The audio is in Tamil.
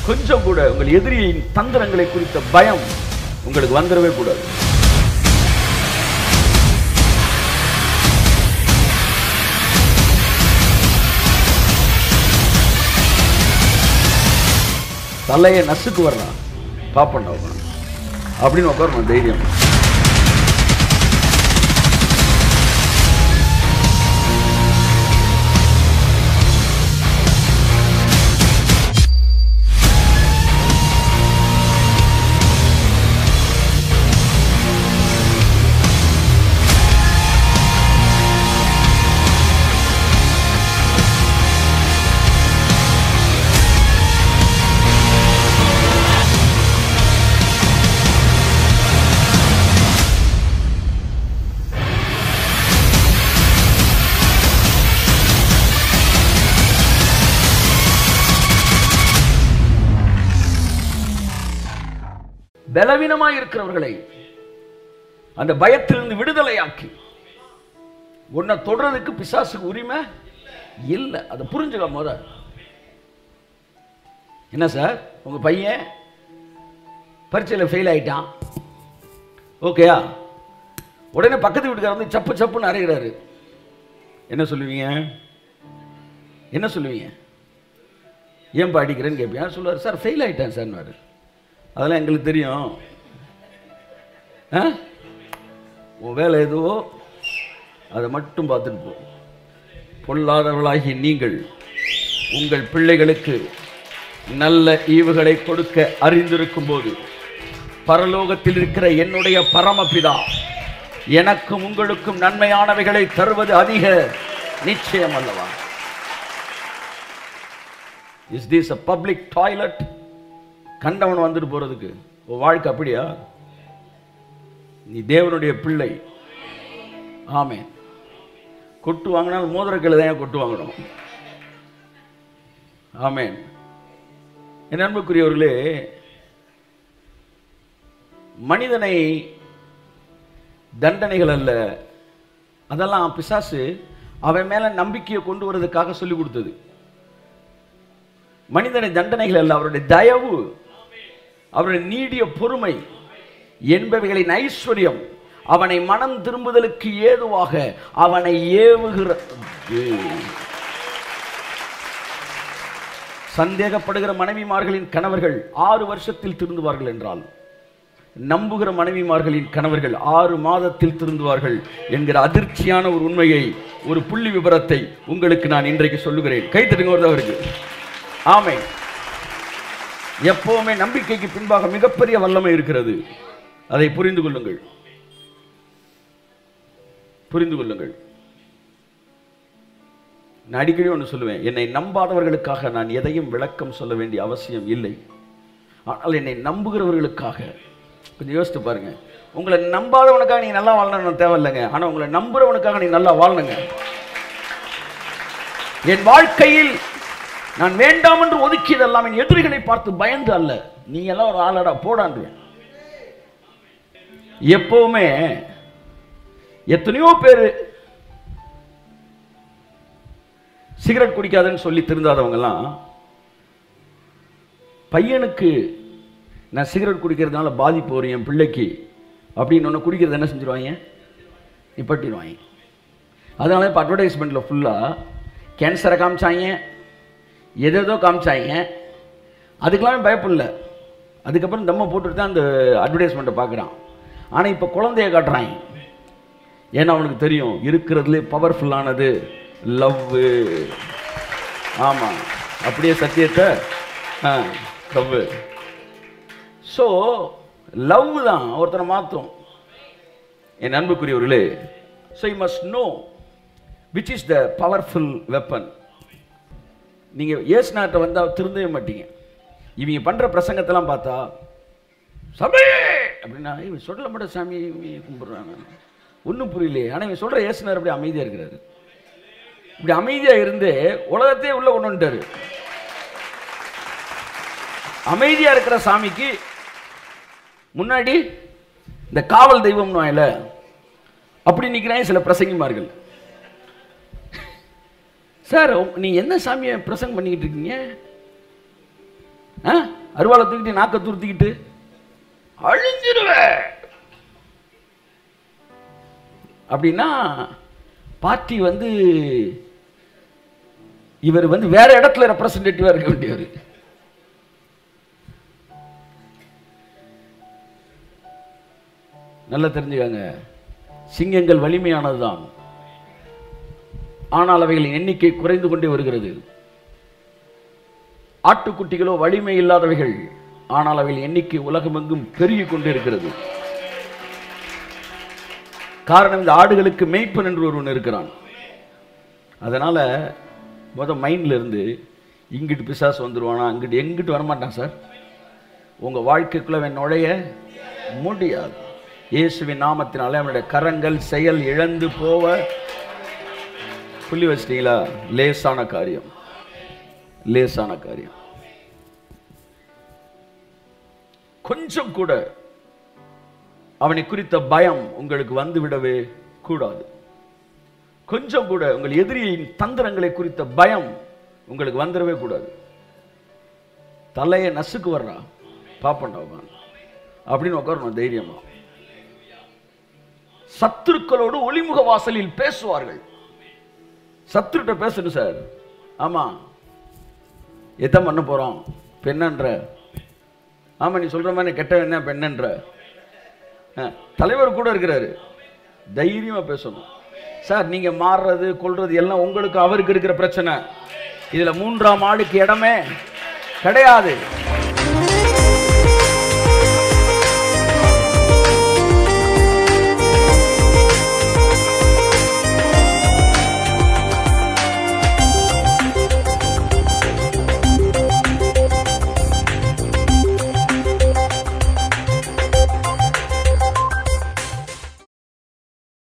கொஞ்சம் கூட உங்கள் எதிரியின் தந்திரங்களை குறித்த பயம் உங்களுக்கு வந்துடவே கூடாது தலையை நசுக்கு வரலாம் பாப்பண்டா உட்காந்து அப்படின்னு உட்காரணும் தைரியம் பலவீனமாய் இருக்கிறவர்களை அந்த பயத்திலிருந்து விடுதலையாக்கி உன்னை தொடறதுக்கு பிசாசுக்கு உரிமை இல்லை அதை புரிஞ்சுக்க முத என்ன சார் உங்க பையன் பரீட்சையில் ஃபெயில் ஆயிட்டான் ஓகேயா உடனே பக்கத்து வீட்டுக்காரர் வந்து சப்பு சப்புன்னு அறைகிறாரு என்ன சொல்லுவீங்க என்ன சொல்லுவீங்க ஏன்பா அடிக்கிறேன்னு கேட்பீங்க சொல்லுவார் சார் ஃபெயில் ஆயிட்டேன் சார்னாரு அதெல்லாம் எங்களுக்கு தெரியும் ஆ உன் வேலை எதுவோ அதை மட்டும் பார்த்துட்டு போ பொல்லாதவர்களாகிய நீங்கள் உங்கள் பிள்ளைகளுக்கு நல்ல ஈவுகளை கொடுக்க அறிந்திருக்கும் போது பரலோகத்தில் இருக்கிற என்னுடைய பரமபிதா எனக்கும் உங்களுக்கும் நன்மையானவைகளை தருவது அதிக நிச்சயம் அல்லவா is this a public toilet கண்டவன் வந்துட்டு போறதுக்கு உன் வாழ்க்கை அப்படியா நீ தேவனுடைய பிள்ளை ஆமே கொட்டு வாங்கினால் மோதிரக்கில் தான் கொட்டு வாங்கணும் ஆமேன் என் அன்புக்குரியவர்களே மனிதனை தண்டனைகள் அல்ல அதெல்லாம் பிசாசு அவன் மேல நம்பிக்கையை கொண்டு வரதுக்காக சொல்லி கொடுத்தது மனிதனை தண்டனைகள் அல்ல அவருடைய தயவு அவருடைய நீடிய பொறுமை என்பவைகளின் ஐஸ்வர்யம் அவனை மனம் திரும்புதலுக்கு ஏதுவாக அவனை ஏவுகிறது சந்தேகப்படுகிற மனைவிமார்களின் கணவர்கள் ஆறு வருஷத்தில் திருந்துவார்கள் என்றால் நம்புகிற மனைவிமார்களின் கணவர்கள் ஆறு மாதத்தில் திருந்துவார்கள் என்கிற அதிர்ச்சியான ஒரு உண்மையை ஒரு புள்ளி விவரத்தை உங்களுக்கு நான் இன்றைக்கு சொல்லுகிறேன் கைத்தட்டுங்க ஒருத்தவருக்கு ஆமை எப்பவுமே நம்பிக்கைக்கு பின்பாக மிகப்பெரிய வல்லமை இருக்கிறது அதை புரிந்து கொள்ளுங்கள் புரிந்து கொள்ளுங்கள் நான் அடிக்கடி ஒன்று சொல்லுவேன் என்னை நம்பாதவர்களுக்காக நான் எதையும் விளக்கம் சொல்ல வேண்டிய அவசியம் இல்லை ஆனால் என்னை நம்புகிறவர்களுக்காக கொஞ்சம் யோசித்து பாருங்க உங்களை நம்பாதவனுக்காக நீ நல்லா வாழணும்னு தேவையில்லைங்க ஆனால் உங்களை நம்புறவனுக்காக நீ நல்லா வாழணுங்க என் வாழ்க்கையில் நான் வேண்டாம் என்று ஒதுக்கியதெல்லாம் என் எதிரிகளை பார்த்து பயந்து அல்ல நீ எல்லாம் ஒரு ஆளடா போடாண்டுவேன் எப்பவுமே எத்தனையோ பேர் சிகரெட் குடிக்காதுன்னு சொல்லி திருந்தாதவங்கலாம் பையனுக்கு நான் சிகரெட் குடிக்கிறதுனால பாதிப்பு வரும் என் பிள்ளைக்கு அப்படின்னு ஒன்று குடிக்கிறது என்ன செஞ்சிருவாங்க நிப்பட்டிடுவாங்க அதனால இப்போ அட்வர்டைஸ்மெண்ட்டில் ஃபுல்லாக கேன்சரை காமிச்சாங்க எதேதோ காமிச்சாங்க அதுக்கெல்லாம் பயப்படல அதுக்கப்புறம் தம்மை போட்டுட்டு தான் அந்த அட்வர்டைஸ்மெண்ட்டை பார்க்குறான் ஆனால் இப்போ குழந்தைய காட்டுறாங்க ஏன்னா அவனுக்கு தெரியும் இருக்கிறதுலே பவர்ஃபுல்லானது லவ்வு ஆமாம் அப்படியே சத்தியத்தை ஆ லவ்வு ஸோ லவ் தான் ஒருத்தனை மாற்றும் என் அன்புக்குரியவர்களே so you must know which is the powerful weapon நீங்கள் ஏசுநாட்டை வந்தால் திருந்தவே மாட்டீங்க இவங்க பண்ணுற பிரசங்கத்தெல்லாம் பார்த்தா சாமி அப்படின்னா இவன் சொல்ல மட்டும் சாமி கும்பிட்றாங்க ஒன்றும் புரியலையே ஆனால் இவன் சொல்கிற ஏசுனார் அப்படி அமைதியாக இருக்கிறாரு இப்படி அமைதியாக இருந்து உலகத்தையே உள்ள கொண்டு வந்துட்டாரு அமைதியாக இருக்கிற சாமிக்கு முன்னாடி இந்த காவல் தெய்வம் வாயில அப்படி நிற்கிறாங்க சில பிரசங்கிமார்கள் சார் உங்க- நீ என்ன சாமியை பிரசங்கம் பண்ணிக்கிட்டு இருக்கீங்க ஆ அருவாளை தூக்கிட்டு நாக்க துருத்திக்கிட்டு அழிஞ்சிருவ அப்படின்னா பார்ட்டி வந்து இவர் வந்து வேற இடத்துல ரெப்ரசன்டேட்டிவா இருக்க வேண்டியவர் நல்லா தெரிஞ்சுக்கங்க சிங்கங்கள் வலிமையானதுதான் ஆனால் அவைகளின் எண்ணிக்கை குறைந்து கொண்டே வருகிறது ஆட்டுக்குட்டிகளோ வலிமை இல்லாதவைகள் ஆனால் அவைகளின் எண்ணிக்கை உலகமெங்கும் பெருகி கொண்டே இருக்கிறது காரணம் இந்த ஆடுகளுக்கு மேய்ப்பன் என்று ஒருவன் இருக்கிறான் அதனால முத மைண்ட்ல இருந்து இங்கிட்டு பிசாசு வந்துருவானா அங்கிட்டு எங்கிட்டு வரமாட்டான் சார் உங்க வாழ்க்கைக்குள்ள அவன் நுழைய முடியாது இயேசுவின் நாமத்தினாலே அவனுடைய கரங்கள் செயல் இழந்து போவ புள்ளி வச்சிட்டீங்களா லேசான காரியம் லேசான காரியம் கொஞ்சம் கூட அவனை குறித்த பயம் உங்களுக்கு வந்து விடவே கூடாது கொஞ்சம் கூட உங்கள் எதிரியின் தந்திரங்களை குறித்த பயம் உங்களுக்கு வந்துடவே கூடாது தலையை நசுக்கு வர்றா பாப்பண்டா உட்காந்து அப்படின்னு உட்காரணும் தைரியமா சத்துருக்களோடு ஒளிமுக வாசலில் பேசுவார்கள் சத்துருட்ட பேசணும் சார் ஆமா எத்தம் பண்ண போறோம் பெண்ணன்ற ஆமா நீ சொல்ற மாதிரி கெட்ட என்ன பெண்ணன்ற அஹ், தலைவர் கூட இருக்கிறாரு தைரியமா பேசணும் சார் நீங்க மாறுறது கொள்றது எல்லாம் உங்களுக்கு அவருக்கு இருக்கிற பிரச்சனை இதுல மூன்றாம் ஆளுக்கு இடமே கிடையாது